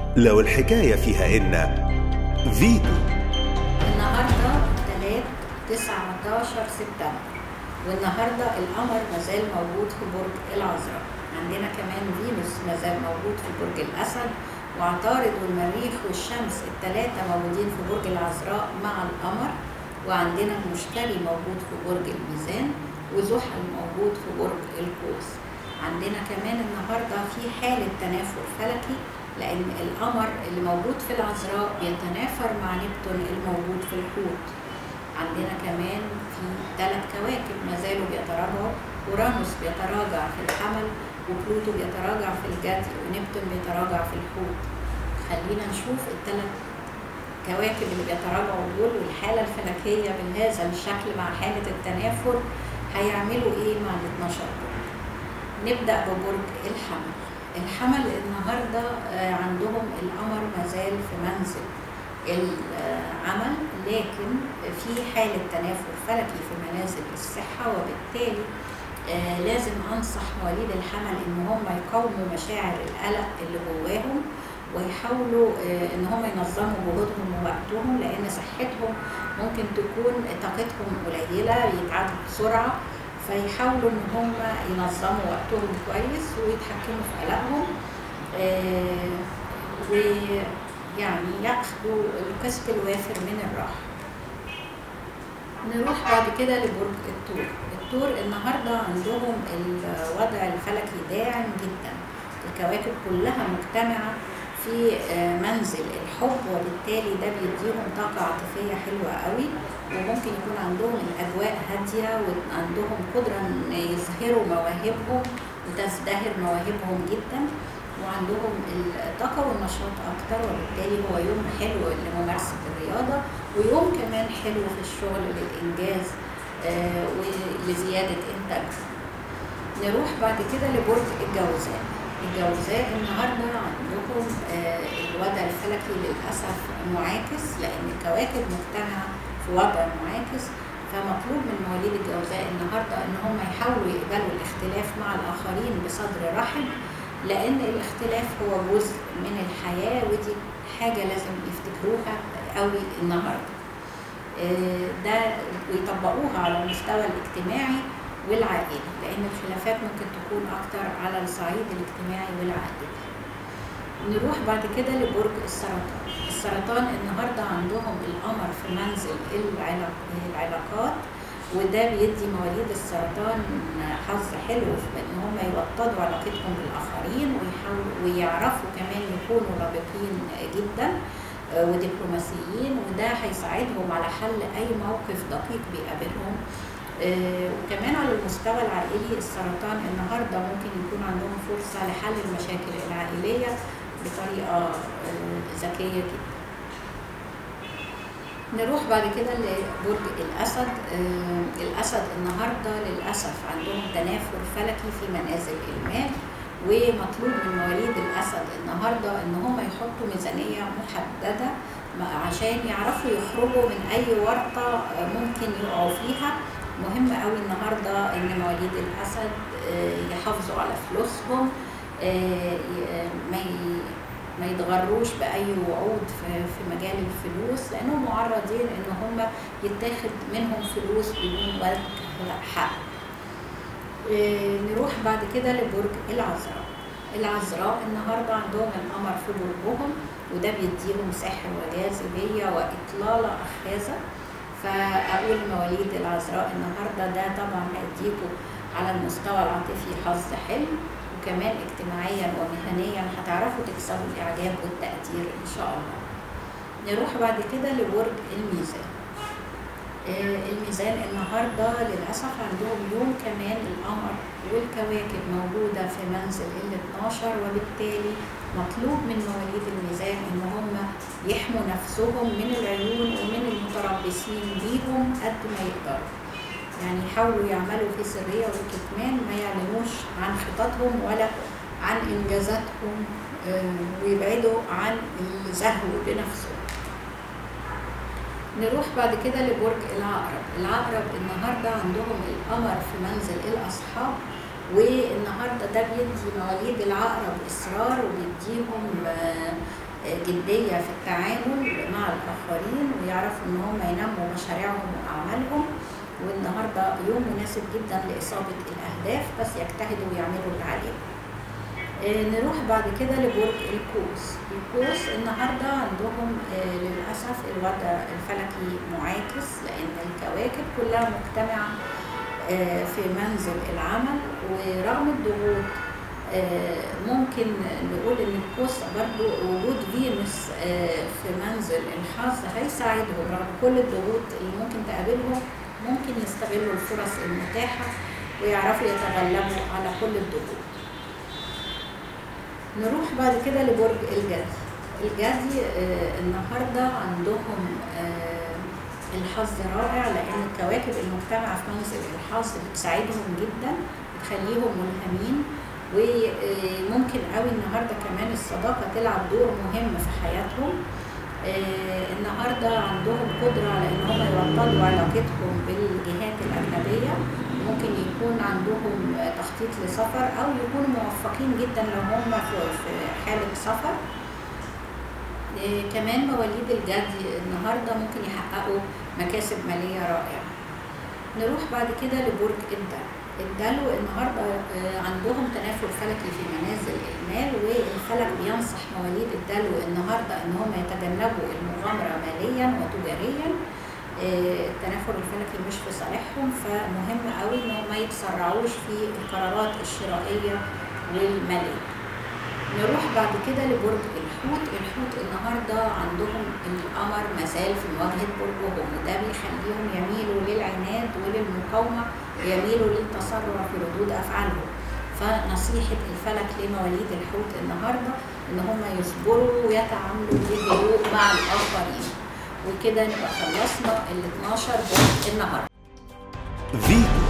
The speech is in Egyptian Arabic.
لو الحكاية فيها إن فيتو النهارده تلات 19 سبتمبر والنهارده القمر مازال موجود في برج العذراء عندنا كمان فينوس مازال موجود في برج الاسد وعطارد والمريخ والشمس الثلاثه موجودين في برج العذراء مع القمر وعندنا المشتري موجود في برج الميزان وزحل موجود في برج القوس عندنا كمان النهارده في حاله تنافر فلكي لان القمر اللي موجود في العذراء بيتنافر مع نبتون الموجود في الحوت عندنا كمان في ثلاث كواكب ما زالوا بيتراجعوا اورانوس بيتراجع في الحمل وبلوتو بيتراجع في الجدي ونبتون بيتراجع في الحوت خلينا نشوف الثلاث كواكب اللي بيتراجعوا دول والحاله الفلكيه بهذا الشكل مع حاله التنافر هيعملوا ايه مع ال 12 برج نبدا ببرج الحمل الحمل النهارده آه، عندهم القمر مازال في منزل العمل لكن في حالة تنافر فلكي في منازل الصحة وبالتالي آه، لازم أنصح مواليد الحمل إن هم يقاوموا مشاعر القلق اللي جواهم ويحاولوا آه، إن هم ينظموا جهودهم ووقتهم لأن صحتهم ممكن تكون طاقتهم قليلة يتعبوا بسرعة فيحاولوا إن هم ينظموا وقتهم كويس ويتحكموا في قلقهم آه، ويعني ياخدوا القسط الوافر من الراحة نروح بعد كده لبرج الثور الثور النهارده عندهم الوضع الفلكي داعم جدا الكواكب كلها مجتمعة في آه، منزل الحب وبالتالي ده بيديهم طاقة عاطفية حلوة قوي وممكن يكون عندهم الأجواء هادية وعندهم قدرة إن يظهروا مواهبهم وتزدهر مواهبهم جدا وعندهم الطاقة والنشاط أكتر وبالتالي هو يوم حلو لممارسة الرياضة ويوم كمان حلو في الشغل للإنجاز آه، ولزيادة إنتاجهم. نروح بعد كده لبرج الجوزاء. الجوزاء النهارده عندهم آه، الوضع الفلكي للأسف معاكس لأن الكواكب مجتمعة في وضع معاكس فمطلوب من مواليد الجوزاء النهارده ان هم يحاولوا يقبلوا الاختلاف مع الاخرين بصدر رحب لان الاختلاف هو جزء من الحياه ودي حاجه لازم يفتكروها قوي النهارده آه، ده ويطبقوها على المستوى الاجتماعي والعائلي لان الخلافات ممكن تكون اكتر على الصعيد الاجتماعي والعائلي نروح بعد كده لبرج السرطان السرطان النهارده عندهم القمر في منزل العلاق- العلاقات وده بيدي مواليد السرطان حظ حلو في ان هم يوطدوا علاقتهم بالاخرين ويحاولوا ويعرفوا كمان يكونوا رابطين جدا آه، ودبلوماسيين وده هيساعدهم على حل اي موقف دقيق بيقابلهم آه، وكمان على المستوى العائلي السرطان النهارده ممكن يكون عندهم فرصه لحل المشاكل العائليه بطريقه آه، ذكيه جدا نروح بعد كده لبرج الاسد آه، الاسد النهارده للاسف عندهم تنافر فلكي في منازل المال ومطلوب من مواليد الاسد النهارده ان هم يحطوا ميزانيه محدده م- عشان يعرفوا يخرجوا من اي ورطه آه، ممكن يقعوا فيها مهم قوي النهارده ان مواليد الاسد آه، يحافظوا على فلوسهم آه، ي- ما ي- ما يتغروش باي وعود في في مجال الفلوس لانهم معرضين ان هم يتاخد منهم فلوس بدون وجه حق إيه، نروح بعد كده لبرج العذراء العذراء النهارده عندهم القمر في برجهم وده بيديهم سحر وجاذبيه واطلاله اخاذه فاقول مواليد العذراء النهارده ده طبعا هيديكوا على المستوى العاطفي حظ حلو وكمان اجتماعيا ومهنيا هتعرفوا تكسبوا الاعجاب والتقدير ان شاء الله نروح بعد كده لبرج الميزان آه، الميزان النهارده للاسف عندهم يوم كمان القمر والكواكب موجوده في منزل ال 12 وبالتالي مطلوب من مواليد الميزان ان هم يحموا نفسهم من العيون ومن المتربصين بيهم قد ما يقدروا يعني يحاولوا يعملوا في سريه وكتمان ما يعلنوش عن خططهم ولا عن انجازاتهم آه، ويبعدوا عن الزهو بنفسهم نروح بعد كده لبرج العقرب العقرب النهارده عندهم القمر في منزل الاصحاب والنهارده ده بيدي مواليد العقرب اصرار وبيديهم آه، جدية في التعامل مع الآخرين ويعرفوا إن هم ينموا مشاريعهم وأعمالهم والنهاردة يوم مناسب جدا لإصابة الأهداف بس يجتهدوا ويعملوا اللي عليهم. آه، نروح بعد كده لبرج القوس القوس النهارده عندهم آه، للاسف الوضع الفلكي معاكس لان الكواكب كلها مجتمعه آه، في منزل العمل ورغم الضغوط آه، ممكن نقول ان القوس برضو وجود فينوس آه، في منزل الحظ هيساعدهم رغم كل الضغوط اللي ممكن تقابلهم ممكن يستغلوا الفرص المتاحه ويعرفوا يتغلبوا على كل الضغوط نروح بعد كده لبرج الجدي الجدي آه، النهارده عندهم آه، الحظ رائع لان الكواكب المجتمعه في منزل الحظ بتساعدهم جدا بتخليهم ملهمين وممكن قوي النهارده كمان الصداقه تلعب دور مهم في حياتهم آه، النهارده عندهم قدره على ان هم يوطدوا علاقتهم بالجهات الاجنبيه ممكن يكون عندهم تخطيط لسفر او يكونوا موفقين جدا لو هم في في حاله سفر إيه، كمان مواليد الجدي النهارده ممكن يحققوا مكاسب ماليه رائعه نروح بعد كده لبرج الدلو الدلو النهارده آه، عندهم تنافر فلكي في منازل المال والفلك بينصح مواليد الدلو النهارده ان هم يتجنبوا المغامره ماليا وتجاريا آه، التنافر الفلكي مش في صالحهم فمهم قوي ان هم ما يتسرعوش في القرارات الشرائيه والماليه نروح بعد كده لبرج الحوت الحوت النهارده عندهم القمر مازال في مواجهه برجهم وده بيخليهم يميلوا للعناد وللمقاومه ويميلوا للتسرع في ردود افعالهم فنصيحه الفلك لمواليد الحوت النهارده ان هم يصبروا ويتعاملوا بهدوء مع الاخرين وكده نبقى خلصنا ال 12 برج النهارده فيتو